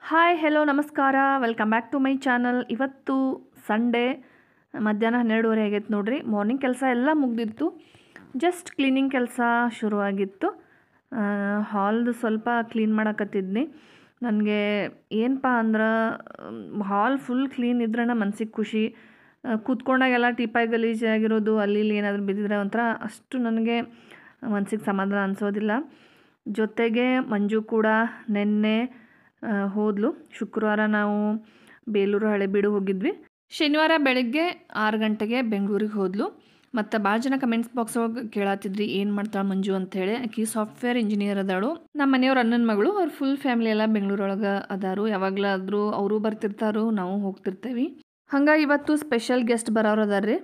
Hi hello ನಮಸ್ಕಾರ welcome back to my channel ಇವತ್ತು Sunday ಮಧ್ಯಾಹ್ನ ಹನ್ನೆರಡುವರೆ ಆಗೈತೆ ನೋಡ್ರಿ ಮಾರ್ನಿಂಗ್ ಕೆಲಸ ಎಲ್ಲ ಮುಗ್ದಿತ್ತು ಜಸ್ಟ್ ಕ್ಲೀನಿಂಗ್ ಕೆಲಸ ಶುರುವಾಗಿತ್ತು ಹಾಲ್ದು ಸ್ವಲ್ಪ ಕ್ಲೀನ್ ಮಾಡಕತ್ತಿದ್ನಿ ನನಗೆ ಏನಪ್ಪ ಅಂದ್ರೆ ಹಾಲ್ ಫುಲ್ ಕ್ಲೀನ್ ಇದ್ರೆ ಮನ್ಸಿಗೆ ಖುಷಿ ಆ, ಕೂತ್ಕೊಂಡಾಗೆಲ್ಲ ಟೀಪಾಯಿ ಗಲೀಜಾಗಿರೋದು ಅಲ್ಲಿ ಇಲ್ಲಿ ಏನಾದರೂ ಬಿದ್ದಿದ್ರೆ ಒಂಥರ ಅಷ್ಟು ನನಗೆ ಮನ್ಸಿಗೆ ಸಮಾಧಾನ ಅನಿಸೋದಿಲ್ಲ ಜೊತೆಗೆ ಮಂಜು ಕೂಡ ನಿನ್ನೆ ಆ, ಹೋದ್ಲು ಶುಕ್ರವಾರ ನಾವು ಬೇಲೂರು ಹಳೆಬೀಡು ಹೋಗಿದ್ವಿ ಶನಿವಾರ ಬೆಳಗ್ಗೆ ಆರು ಗಂಟೆಗೆ ಬೆಂಗಳೂರಿಗೆ ಹೋದ್ಲು ಮತ್ತು ಭಾಳ ಜನ ಕಮೆಂಟ್ಸ್ ಬಾಕ್ಸ್ ಒಳಗೆ ಕೇಳತ್ತಿದ್ರಿ ಏನು ಮಾಡ್ತಾಳೆ ಮಂಜು ಅಂತೇಳಿ ಆಕಿ ಸಾಫ್ಟ್ವೇರ್ ಇಂಜಿನಿಯರ್ ಅದಾಳು ನಮ್ಮ ಮನೆಯವ್ರ ಅಣ್ಣನ ಮಗಳು ಅವ್ರ ಫುಲ್ ಫ್ಯಾಮಿಲಿ ಎಲ್ಲ ಬೆಂಗಳೂರೊಳಗೆ ಅದಾರು ಯಾವಾಗಲಾದರೂ ಅವರು ಬರ್ತಿರ್ತಾರೋ ನಾವು ಹೋಗ್ತಿರ್ತೇವೆ ಹಂಗಾಗಿ ಇವತ್ತು ಸ್ಪೆಷಲ್ ಗೆಸ್ಟ್ ಬರೋರು ಅದಾರ್ರಿ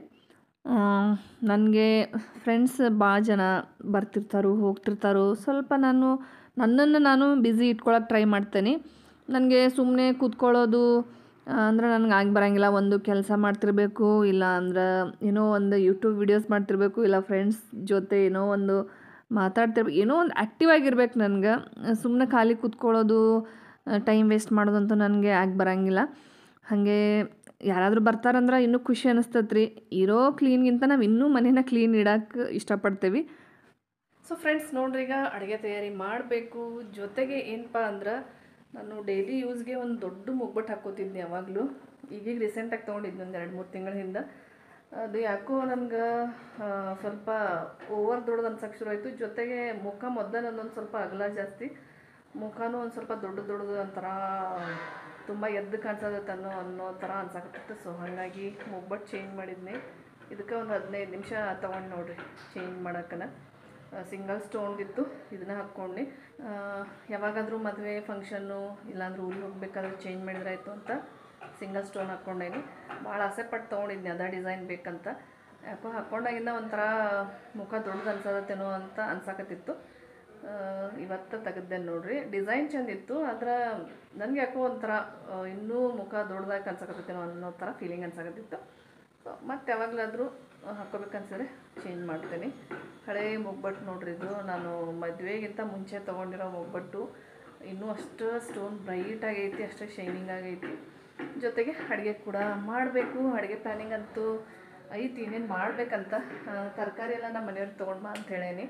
ನನಗೆ ಫ್ರೆಂಡ್ಸ್ ಭಾಳ ಜನ ಬರ್ತಿರ್ತಾರೋ ಹೋಗ್ತಿರ್ತಾರೋ ಸ್ವಲ್ಪ ನಾನು ನನ್ನನ್ನು ನಾನು ಬ್ಯುಸಿ ಇಟ್ಕೊಳಕ್ಕೆ ಟ್ರೈ ಮಾಡ್ತೇನೆ ನನಗೆ ಸುಮ್ಮನೆ ಕೂತ್ಕೊಳ್ಳೋದು ಆ, ಅಂದ್ರೆ ನನಗೆ ಆಗಿ ಬರೋಂಗಿಲ್ಲ ಒಂದು ಕೆಲಸ ಮಾಡ್ತಿರ್ಬೇಕು ಇಲ್ಲ ಅಂದ್ರೆ ಏನೋ ಒಂದು ಯೂಟ್ಯೂಬ್ ವಿಡಿಯೋಸ್ ಮಾಡ್ತಿರ್ಬೇಕು ಇಲ್ಲ ಫ್ರೆಂಡ್ಸ್ ಜೊತೆ ಏನೋ ಒಂದು ಮಾತಾಡ್ತಿರ್ಬೇಕು ಏನೋ ಒಂದು ಆ್ಯಕ್ಟಿವ್ ಆಗಿರ್ಬೇಕು ನನಗೆ ಸುಮ್ಮನೆ ಖಾಲಿ ಕೂತ್ಕೊಳ್ಳೋದು ಟೈಮ್ ವೇಸ್ಟ್ ಮಾಡೋದಂತೂ ನನಗೆ ಆಗಿ ಬರೋಂಗಿಲ್ಲ ಹಾಗೆ ಯಾರಾದರೂ ಬರ್ತಾರಂದ್ರೆ ಇನ್ನೂ ಖುಷಿ ಅನಿಸ್ತೈತೆ ರೀ ಇರೋ ಕ್ಲೀನ್ಗಿಂತ ನಾವು ಇನ್ನೂ ಮನೇನ ಕ್ಲೀನ್ ಇಡಕ್ಕೆ ಇಷ್ಟಪಡ್ತೇವೆ ಸೊ ಫ್ರೆಂಡ್ಸ್ ನೋಡ್ರಿ ಈಗ ಅಡುಗೆ ತಯಾರಿ ಮಾಡಬೇಕು ಜೊತೆಗೆ ಏನಪ್ಪ ಅಂದ್ರೆ ನಾನು ಡೈಲಿ ಯೂಸ್ಗೆ ಒಂದು ದೊಡ್ಡ ಮುಗ್ಬಟ್ಟು ಹಾಕೋತಿದ್ದೆ ಯಾವಾಗಲೂ ಈಗೀಗ ರೀಸೆಂಟಾಗಿ ತೊಗೊಂಡಿದ್ದೆ ಒಂದು ಎರಡು ಮೂರು ತಿಂಗಳ ಹಿಂದೆ ಅದು ಯಾಕೋ ನನಗೆ ಸ್ವಲ್ಪ ಓವರ್ ದೊಡ್ಡದು ಅನ್ಸಕ್ಕೆ ಶುರು ಆಯಿತು ಜೊತೆಗೆ ಮುಖ ಮೊದಲ ನನ್ನೊಂದು ಸ್ವಲ್ಪ ಅಗಲ ಜಾಸ್ತಿ ಮುಖನೂ ಒಂದು ಸ್ವಲ್ಪ ದೊಡ್ಡ ದೊಡ್ಡದು ಒಂಥರ ತುಂಬ ಎದ್ದು ಕಾಣಿಸೋದತ್ತೆ ಅನ್ನೋ ಅನ್ನೋ ಥರ ಅನ್ಸಕತ್ತಿತ್ತು ಸೊ ಹಾಗಾಗಿ ಮುಗ್ಬಟ್ಟು ಚೇಂಜ್ ಮಾಡಿದ್ನಿ ಇದಕ್ಕೆ ಒಂದು ಹದಿನೈದು ನಿಮಿಷ ತೊಗೊಂಡು ನೋಡ್ರಿ ಚೇಂಜ್ ಮಾಡೋಕ್ಕನ ಸಿಂಗಲ್ ಸ್ಟೋನ್ದಿತ್ತು ಇದನ್ನ ಹಾಕ್ಕೊಂಡು ಯಾವಾಗಾದರೂ ಮದುವೆ ಫಂಕ್ಷನ್ನು ಇಲ್ಲಾಂದ್ರೆ ಊರಿಗೆ ಹೋಗ್ಬೇಕಾದ್ರೆ ಚೇಂಜ್ ಮಾಡಿದ್ರಾಯ್ತು ಅಂತ ಸಿಂಗಲ್ ಸ್ಟೋನ್ ಹಾಕ್ಕೊಂಡೇನಿ ಭಾಳ ಆಸೆ ಪಟ್ಟು ತೊಗೊಂಡಿದ್ನಿ ಅದ ಡಿಸೈನ್ ಬೇಕಂತ ಯಾಕೋ ಹಾಕ್ಕೊಂಡಾಗಿಂದ ಒಂಥರ ಮುಖ ದೊಡ್ಡದು ಅನ್ಸೋದತ್ತೇನೋ ಅಂತ ಅನ್ಸಕತ್ತಿತ್ತು ಆ, ಇವತ್ತು ತೆಗೆದ್ದೆ ನೋಡ್ರಿ ಡಿಸೈನ್ ಚಂದಿತ್ತು ಆದ್ರೆ ನನಗೆ ಯಾಕೋ ಒಂಥರ ಆ, ಇನ್ನೂ ಮುಖ ದೊಡ್ಡದಾಗಿ ಅನ್ಸಕತ್ತೇನೋ ಅನ್ನೋ ಥರ ಫೀಲಿಂಗ್ ಅನ್ಸಕತ್ತಿತ್ತು ಸೊ ಮತ್ತೆ ಯಾವಾಗಲಾದರೂ ಹಾಕೋಬೇಕನ್ಸಿದ್ರೆ ಚೇಂಜ್ ಮಾಡ್ತೀನಿ ಹಳೇ ಮೊಬ್ಬಟ್ಟು ನೋಡ್ರಿ ಇದು ನಾನು ಮದುವೆಗಿಂತ ಮುಂಚೆ ತೊಗೊಂಡಿರೋ ಮೊಬ್ಬಟ್ಟು ಇನ್ನೂ ಅಷ್ಟು ಸ್ಟೋನ್ ಬ್ರೈಟ್ ಆಗೈತಿ ಅಷ್ಟೇ ಶೈನಿಂಗ್ ಆಗೈತಿ ಜೊತೆಗೆ ಅಡುಗೆ ಕೂಡ ಮಾಡಬೇಕು ಅಡುಗೆ ಪ್ಲ್ಯಾನಿಂಗ್ ಅಂತೂ ಐತಿ ಇನ್ನೇನು ಮಾಡಬೇಕಂತ ತರಕಾರಿ ಎಲ್ಲ ನಮ್ಮ ಮನೆಯವ್ರಿಗೆ ತೊಗೊಂಡು ಬಾ ಅಂತ ಹೇಳೇನಿ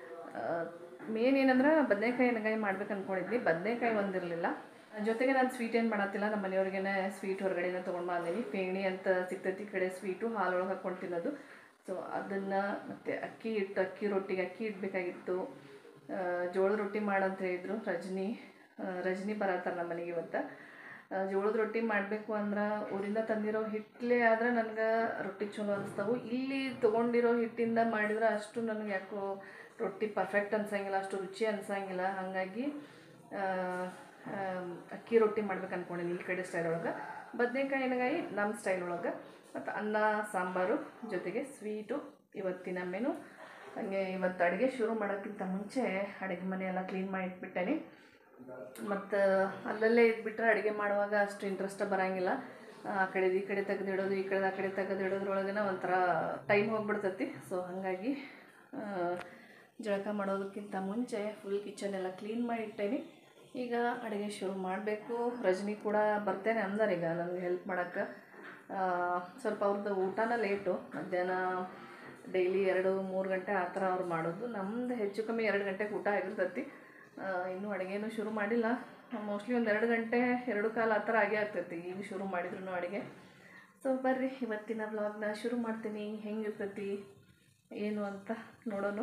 ಮೇನ್ ಏನಂದ್ರೆ ಬದನೆಕಾಯಿ ಎಣ್ಣೆಗಾಯಿ ಮಾಡ್ಬೇಕು ಅಂದ್ಕೊಂಡಿದ್ನಿ ಬದನೆಕಾಯಿ ಒಂದಿರಲಿಲ್ಲ ಜೊತೆಗೆ ನಾನು ಸ್ವೀಟ್ ಏನು ಮಾಡತ್ತಿಲ್ಲ ನಮ್ಮ ಮನೆಯವ್ರಿಗೇನೆ ಸ್ವೀಟ್ ಹೊರಗಡೆನೇ ತೊಗೊಂಡು ಬಂದೀನಿ ಫೇಣಿ ಅಂತ ಸಿಗ್ತೈತಿ ಈ ಕಡೆ ಸ್ವೀಟು ಹಾಲೊಳಗೆ ಹಾಕ್ಕೊಂಡು ತಿನ್ನೋದು ಸೊ ಅದನ್ನು ಮತ್ತು ಅಕ್ಕಿ ಹಿಟ್ಟು ಅಕ್ಕಿ ರೊಟ್ಟಿಗೆ ಅಕ್ಕಿ ಇಡಬೇಕಾಗಿತ್ತು ಜೋಳದ ರೊಟ್ಟಿ ಮಾಡಂತ ಹೇಳಿದ್ರು ರಜನಿ ಆ, ರಜನಿ ಬರತ್ತಾರ ನಮ್ಮ ಮನೆಗೆ ಇವತ್ತು ಆ, ಜೋಳದ ರೊಟ್ಟಿ ಮಾಡಬೇಕು ಅಂದ್ರೆ ಊರಿಂದ ತಂದಿರೋ ಹಿಟ್ಲೇ ಆದ್ರೆ ನನಗೆ ರೊಟ್ಟಿ ಚಲೋ ಅನಿಸ್ತಾವು ಇಲ್ಲಿ ತೊಗೊಂಡಿರೋ ಹಿಟ್ಟಿಂದ ಮಾಡಿದ್ರೆ ಅಷ್ಟು ನನಗೆ ಯಾಕೋ ರೊಟ್ಟಿ ಪರ್ಫೆಕ್ಟ್ ಅನ್ಸಂಗಿಲ್ಲ ಅಷ್ಟು ರುಚಿ ಅನ್ಸಂಗಿಲ್ಲ ಹಾಗಾಗಿ ಆ, ಆ, ಅಕ್ಕಿ ರೊಟ್ಟಿ ಮಾಡ್ಬೇಕು ಅನ್ಕೊಂಡೀನಿ ಈ ಕಡೆ ಸ್ಟೈಲ್ ಒಳಗೆ ಬದನೆಕಾಯಿ ಎಣ್ಣೆಗಾಯಿ ನಮ್ಮ ಸ್ಟೈಲ್ ಒಳಗೆ ಮತ್ತು ಅನ್ನ ಸಾಂಬಾರು ಜೊತೆಗೆ ಸ್ವೀಟು ಇವತ್ತಿನ ಮೆನು ಹಾಗೆ ಇವತ್ತು ಅಡುಗೆ ಶುರು ಮಾಡೋಕ್ಕಿಂತ ಮುಂಚೆ ಅಡುಗೆ ಮನೆ ಎಲ್ಲ ಕ್ಲೀನ್ ಮಾಡಿ ಇಟ್ಬಿಟ್ಟೇನಿ ಮತ್ತು ಅಲ್ಲಲ್ಲೇ ಇದ್ಬಿಟ್ರೆ ಅಡುಗೆ ಮಾಡುವಾಗ ಅಷ್ಟು ಇಂಟ್ರೆಸ್ಟ್ ಬರೋಂಗಿಲ್ಲ ಆ ಕಡೆದು ಈ ಕಡೆ ತೆಗೆದಿಡೋದು ಈ ಕಡೆ ಆ ಕಡೆ ತೆಗೆದಿಡೋದ್ರೊಳಗೇನೆ ಒಂಥರ ಟೈಮ್ ಹೋಗ್ಬಿಡ್ತೈತಿ ಸೊ ಹಾಗಾಗಿ ಆ, ಜಳಕ ಮಾಡೋದಕ್ಕಿಂತ ಮುಂಚೆ ಫುಲ್ ಕಿಚನ್ ಎಲ್ಲ ಕ್ಲೀನ್ ಮಾಡಿ ಇಟ್ಟೇನಿ ಈಗ ಅಡುಗೆ ಶುರು ಮಾಡಬೇಕು ರಜನಿ ಕೂಡ ಬರ್ತೇನೆ ಅಂದಾರ ಈಗ ನನಗೆ ಹೆಲ್ಪ್ ಮಾಡೋಕ್ಕೆ ಸ್ವಲ್ಪ ಅವ್ರದ್ದು ಊಟನ ಲೇಟು ಮಧ್ಯಾಹ್ನ ಡೈಲಿ ಎರಡು ಮೂರು ಗಂಟೆ ಆ ಥರ ಅವ್ರು ಮಾಡೋದು ನಮ್ಮದು ಹೆಚ್ಚು ಕಮ್ಮಿ ಎರಡು ಗಂಟೆಗೆ ಊಟ ಆಗಿರ್ತೈತಿ ಆ, ಇನ್ನೂ ಅಡುಗೆನೂ ಶುರು ಮಾಡಿಲ್ಲ ಮೋಸ್ಟ್ಲಿ ಒಂದು ಎರಡು ಗಂಟೆ ಎರಡು ಕಾಲ ಆ ಥರ ಆಗೇ ಆಗ್ತೈತಿ ಈಗ ಶುರು ಮಾಡಿದ್ರು ಅಡುಗೆ ಸೊ ಬರ್ರಿ ಇವತ್ತಿನ ವ್ಲಾಗ್ನ ಶುರು ಮಾಡ್ತೀನಿ ಹೆಂಗಿರ್ತೈತಿ ಏನು ಅಂತ ನೋಡೋಣ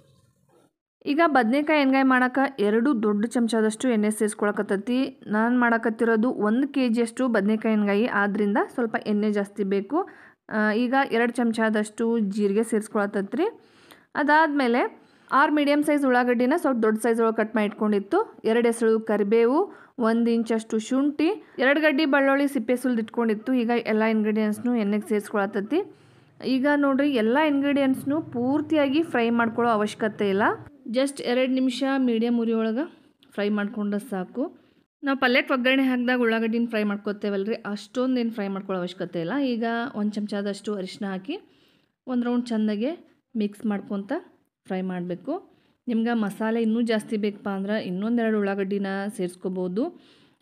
ಈಗ ಬದನೆಕಾಯಿ ಎಣ್ಗಾಯಿ ಮಾಡಕ್ಕೆ ಎರಡು ದೊಡ್ಡ ಚಮಚದಷ್ಟು ಎಣ್ಣೆ ಸೇರಿಸ್ಕೊಳಕತ್ತೈತಿ ನಾನು ಮಾಡಕತ್ತಿರೋದು ಒಂದು ಕೆ ಜಿಯಷ್ಟು ಬದನೆಕಾಯಿ ಎಣ್ಗಾಯಿ ಆದ್ದರಿಂದ ಸ್ವಲ್ಪ ಎಣ್ಣೆ ಜಾಸ್ತಿ ಬೇಕು ಆ, ಈಗ ಎರಡು ಚಮಚದಷ್ಟು ಜೀರಿಗೆ ಸೇರಿಸ್ಕೊಳತ್ತೈತ್ರಿ ಅದಾದಮೇಲೆ ಆರು ಮೀಡಿಯಮ್ ಸೈಜ್ ಉಳ್ಳಾಗಡ್ಡಿನ ಸ್ವಲ್ಪ ದೊಡ್ಡ ಸೈಜ್ ಒಳಗೆ ಕಟ್ ಮಾಡಿ ಇಟ್ಕೊಂಡಿತ್ತು ಎರಡು ಹೆಸರು ಕರಿಬೇವು ಒಂದು ಇಂಚಷ್ಟು ಶುಂಠಿ ಎರಡು ಗಡ್ಡಿ ಬೆಳ್ಳುಳ್ಳಿ ಸಿಪ್ಪೆ ಸುಲ್ದು ಇಟ್ಕೊಂಡಿತ್ತು ಈಗ ಎಲ್ಲ ಇಂಗ್ರೀಡಿಯೆಂಟ್ಸ್ನು ಎಣ್ಣೆಗೆ ಸೇರಿಸ್ಕೊಳತ್ತೈತಿ ಈಗ ನೋಡ್ರಿ ಎಲ್ಲ ಇಂಗ್ರೀಡಿಯೆಂಟ್ಸ್ನು ಪೂರ್ತಿಯಾಗಿ ಫ್ರೈ ಮಾಡ್ಕೊಳ್ಳೋ ಅವಶ್ಯಕತೆ ಇಲ್ಲ ಜಸ್ಟ್ ಎರಡು ನಿಮಿಷ ಮೀಡಿಯಮ್ ಉರಿ ಒಳಗೆ ಫ್ರೈ ಮಾಡ್ಕೊಂಡ್ರೆ ಸಾಕು ನಾವು ಪಲ್ಯಕ್ಕೆ ಒಗ್ಗರಣೆ ಹಾಕಿದಾಗ ಉಳ್ಳಾಗಡ್ಡಿನ ಫ್ರೈ ಮಾಡ್ಕೋತೇವಲ್ರಿ ಅಷ್ಟೊಂದು ಏನು ಫ್ರೈ ಮಾಡ್ಕೊಳ್ಳೋ ಅವಶ್ಯಕತೆ ಇಲ್ಲ ಈಗ ಒಂದು ಚಮಚದಷ್ಟು ಅರಿಶಿನ ಹಾಕಿ ಒಂದು ರೌಂಡ್ ಚೆಂದಾಗೆ ಮಿಕ್ಸ್ ಮಾಡ್ಕೊತ ಫ್ರೈ ಮಾಡಬೇಕು ನಿಮ್ಗೆ ಮಸಾಲೆ ಇನ್ನೂ ಜಾಸ್ತಿ ಬೇಕಪ್ಪ ಅಂದ್ರೆ ಇನ್ನೊಂದೆರಡು ಉಳ್ಳಾಗಡ್ಡಿನ ಸೇರಿಸ್ಕೋಬೋದು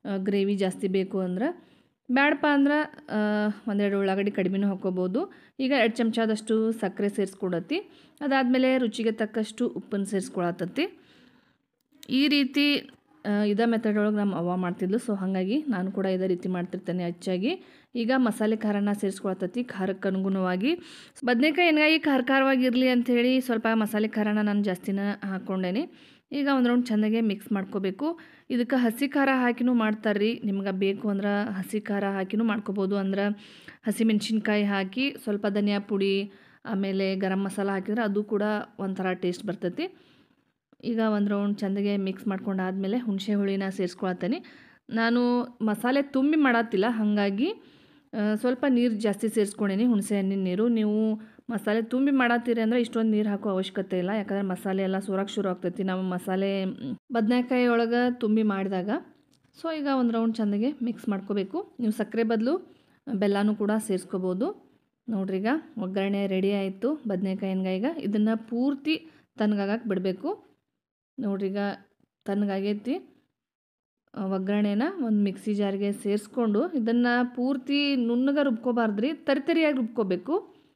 ಗ್ರೇವಿ ಜಾಸ್ತಿ ಬೇಕು ಅಂದ್ರೆ ಬ್ಯಾಡಪ್ಪ ಅಂದ್ರೆ ಒಂದೆರಡು ಉಳ್ಳಾಗಡ್ಡಿ ಕಡಿಮೆನೂ ಹಾಕ್ಕೋಬೋದು ಈಗ ಎರಡು ಚಮಚದಷ್ಟು ಸಕ್ಕರೆ ಸೇರಿಸ್ಕೊಡತ್ತಿ ಅದಾದಮೇಲೆ ರುಚಿಗೆ ತಕ್ಕಷ್ಟು ಉಪ್ಪನ್ನು ಸೇರಿಸ್ಕೊಳತ್ತತಿ ಈ ರೀತಿ ಆ, ಇದೇ ಮೆಥಡ್ ಒಳಗೆ ನಮ್ಮ ಅವ್ವ ಮಾಡ್ತಿದ್ಲು ಸೊ ಹಾಗಾಗಿ ನಾನು ಕೂಡ ಇದೇ ರೀತಿ ಮಾಡ್ತಿರ್ತೇನೆ ಹೆಚ್ಚಾಗಿ ಈಗ ಮಸಾಲೆ ಖಾರನ ಸೇರಿಸ್ಕೊಳತತಿ ಖಾರಕ್ಕೆ ಅನುಗುಣವಾಗಿ ಬದನೇಕಾಯಿ ಎಣ್ಗಾಯಿ ಖಾರ ಖಾರವಾಗಿರಲಿ ಅಂಥೇಳಿ ಸ್ವಲ್ಪ ಮಸಾಲೆ ಖಾರನ ನಾನು ಜಾಸ್ತಿನ ಹಾಕ್ಕೊಂಡೇನಿ ಈಗ ಒಂದು ರೌಂಡ್ ಚೆನ್ನಾಗೆ ಮಿಕ್ಸ್ ಮಾಡ್ಕೋಬೇಕು ಇದಕ್ಕೆ ಹಸಿ ಖಾರ ಹಾಕಿನೂ ಮಾಡ್ತಾರೆ ರೀ ನಿಮ್ಗೆ ಬೇಕು ಅಂದ್ರೆ ಹಸಿ ಖಾರ ಹಾಕಿನೂ ಮಾಡ್ಕೋಬೋದು ಅಂದ್ರೆ ಹಸಿ ಮೆಣಸಿನ್ಕಾಯಿ ಹಾಕಿ ಸ್ವಲ್ಪ ಧನಿಯಾ ಪುಡಿ ಆಮೇಲೆ ಗರಂ ಮಸಾಲ ಹಾಕಿದ್ರೆ ಅದು ಕೂಡ ಒಂಥರ ಟೇಸ್ಟ್ ಬರ್ತೈತಿ ಈಗ ಒಂದು ರೌಂಡ್ ಚೆಂದಗೆ ಮಿಕ್ಸ್ ಮಾಡ್ಕೊಂಡಾದ್ಮೇಲೆ ಹುಣಸೆ ಹುಳಿನ ಸೇರಿಸ್ಕೊಳತ್ತೇನೆ ನಾನು ಮಸಾಲೆ ತುಂಬಿ ಮಾಡತ್ತಿಲ್ಲ ಹಾಗಾಗಿ ಆ, ಸ್ವಲ್ಪ ನೀರು ಜಾಸ್ತಿ ಸೇರಿಸ್ಕೊಂಡೇನಿ ಹುಣಸೆ ಹಣ್ಣಿನ ನೀರು ನೀವು ಮಸಾಲೆ ತುಂಬಿ ಮಾಡತ್ತೀರಿ ಅಂದರೆ ಇಷ್ಟೊಂದು ನೀರು ಹಾಕೋ ಅವಶ್ಯಕತೆ ಇಲ್ಲ ಯಾಕಂದ್ರೆ ಮಸಾಲೆ ಎಲ್ಲ ಸೋರಕ್ಕೆ ಶುರು ಆಗ್ತೈತಿ ನಾವು ಮಸಾಲೆ ಬದನೆಕಾಯಿ ಒಳಗೆ ತುಂಬಿ ಮಾಡಿದಾಗ ಸೊ ಈಗ ಒಂದು ರೌಂಡ್ ಚೆಂದಗೆ ಮಿಕ್ಸ್ ಮಾಡ್ಕೋಬೇಕು ನೀವು ಸಕ್ಕರೆ ಬದಲು ಬೆಲ್ಲನೂ ಕೂಡ ಸೇರಿಸ್ಕೋಬೋದು ನೋಡ್ರಿ ಈಗ ಒಗ್ಗರಣೆ ರೆಡಿ ಆಯಿತು ಬದನೆಕಾಯಿ ಎಣ್ಗಾಯಿಗ ಇದನ್ನು ಪೂರ್ತಿ ತಣ್ಣಗಾಗಕ್ಕೆ ಬಿಡಬೇಕು ನೋಡ್ರಿ ಈಗ ತಣ್ಣಗಾಗೈತಿ ಆ, ಒಗ್ಗರಣೆನ ಒಂದು ಮಿಕ್ಸಿ ಜಾರ್ಗೆ ಸೇರಿಸ್ಕೊಂಡು ಇದನ್ನು ಪೂರ್ತಿ ನುಣ್ಣಗೆ ರುಬ್ಕೋಬಾರ್ದು ರೀ ತರಿತರಿಯಾಗಿ ರುಬ್ಕೋಬೇಕು